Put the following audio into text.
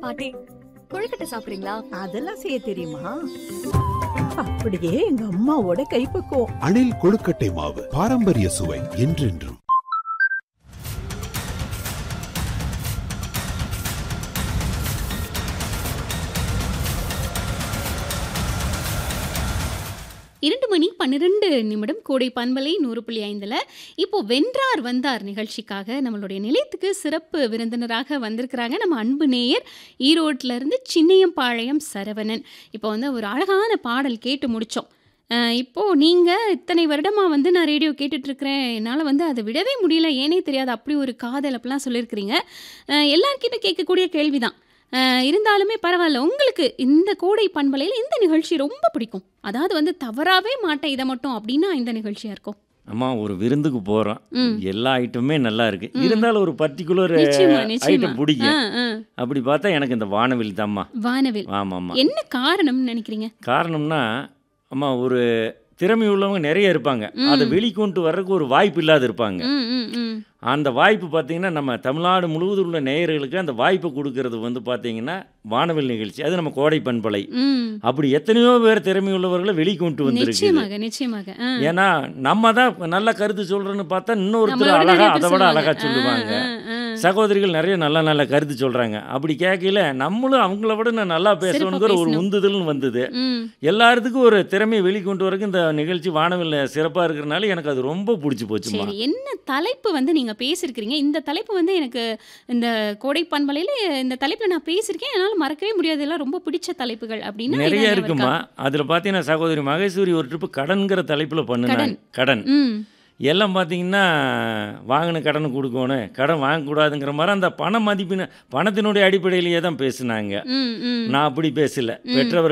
பாட்டி கொழுக்கட்டை சாப்பிடுறீங்களா அதெல்லாம் செய்ய தெரியுமா அப்படியே எங்க அம்மாவோட கைப்பக்குவம் அணில் கொழுக்கட்டை மாவு பாரம்பரிய சுவை என்றென்றும் இரண்டு மணி பன்னிரெண்டு நிமிடம் கோடை பண்பலை நூறு புள்ளி ஐந்தில் இப்போ வென்றார் வந்தார் நிகழ்ச்சிக்காக நம்மளுடைய நிலையத்துக்கு சிறப்பு விருந்தினராக வந்திருக்கிறாங்க நம்ம அன்பு நேயர் ஈரோட்டில் இருந்து சின்னையம்பாளையம் சரவணன் இப்போ வந்து ஒரு அழகான பாடல் கேட்டு முடித்தோம் இப்போது நீங்கள் இத்தனை வருடமாக வந்து நான் ரேடியோ கேட்டுட்ருக்கிறேன் என்னால் வந்து அதை விடவே முடியல ஏனே தெரியாது அப்படி ஒரு காதல் அப்படிலாம் சொல்லியிருக்கிறீங்க அஹ் எல்லார்கிட்ட கேட்கக்கூடிய கேள்வி தான் இருந்தாலுமே பரவாயில்ல உங்களுக்கு இந்த கோடை பண்பலையில் இந்த நிகழ்ச்சி ரொம்ப பிடிக்கும் அதாவது வந்து தவறாவே மாட்டேன் இதை மட்டும் அப்படின்னா இந்த நிகழ்ச்சியாக இருக்கும் அம்மா ஒரு விருந்துக்கு போகிறோம் ம் எல்லா ஐட்டமுமே நல்லா இருக்கு ம். இருந்தாலும் ஒரு பர்டிகுலர் நிச்சயமா நிச்சயமா ஐட்டம் பிடிக்கும் ஆ, ஆ. அப்படி பார்த்தா எனக்கு இந்த வானவில் தாம்மா வானவில் ஆமாம் ஆமாம் என்ன காரணம்னு நினைக்கிறீங்க காரணம்னா அம்மா ஒரு திறமை உள்ளவங்க நிறைய இருப்பாங்க ம். அதை வெளிக்கொண்டு வர்றதுக்கு ஒரு வாய்ப்பு இல்லாத இருப்பாங்க ம் ம் ம் அந்த வாய்ப்பு பார்த்தீங்கன்னா நம்ம தமிழ்நாடு முழுவதும் உள்ள நேயர்களுக்கு அந்த வாய்ப்பை கொடுக்கறது வந்து பார்த்தீங்கன்னா வானவில் நிகழ்ச்சி அது நம்ம கோடை பண்பலை ம் அப்படி எத்தனையோ பேர் திறமை உள்ளவர்களை வெளிக்கொண்டு வந்திருக்கு நிச்சயமாக நிச்சயமாக ஆ. ஏன்னா நம்ம தான் நல்ல கருத்து சொல்றோன்னு பார்த்தா இன்னொருத்தர் நம்மளோட அழகா நிறைய அதை பேர் விட சொல்லுவாங்க. அழகா ஆ, சொல்லுவாங்க ஆ, ஆ. சகோதரிகள் நிறைய நல்ல நல்ல கருத்து சொல்றாங்க அப்படி கேட்கல நம்மளும் அவங்கள விட நான் நல்லா பேசணுங்கிற ஒரு பேசணும். உந்துதல்னு வந்தது ம் எல்லாத்துக்கும் ஒரு திறமையை வெளிக்கொண்டு வரக்கு இந்த நிகழ்ச்சி வானவில் சிறப்பாக இருக்கிறனால எனக்கு அது ரொம்ப பிடிச்சி போச்சுமா சரி என்ன தலைப்பு வந்து நீங்கள் பேசியிருக்கிறீங்க இந்த தலைப்பு வந்து எனக்கு இந்த கோடை பண்பலையில் இந்த தலைப்பில் நான் பேசியிருக்கேன் என்னால் மறக்கவே முடியாது எல்லாம் ரொம்ப பிடிச்ச தலைப்புகள் அப்படின்னு நிறைய இருக்குமா அதில் பார்த்தீங்கன்னா சகோதரி மகேஸ்வரி ஒரு ட்ரிப்பு கடன்கிற தலைப்பில் பண்ணுனாங்க கடன் ம் எல்லாம் பார்த்தீங்கன்னா வாங்கின கடனை கொடுக்கணும் கடன் வாங்கக்கூடாதுங்கிற மாதிரி அந்த பண மதிப்பின பணத்தினுடைய அடிப்படையிலேயே தான் பேசுனாங்க ம் ம் நான் அப்படி பேசல ம். பெற்றவர்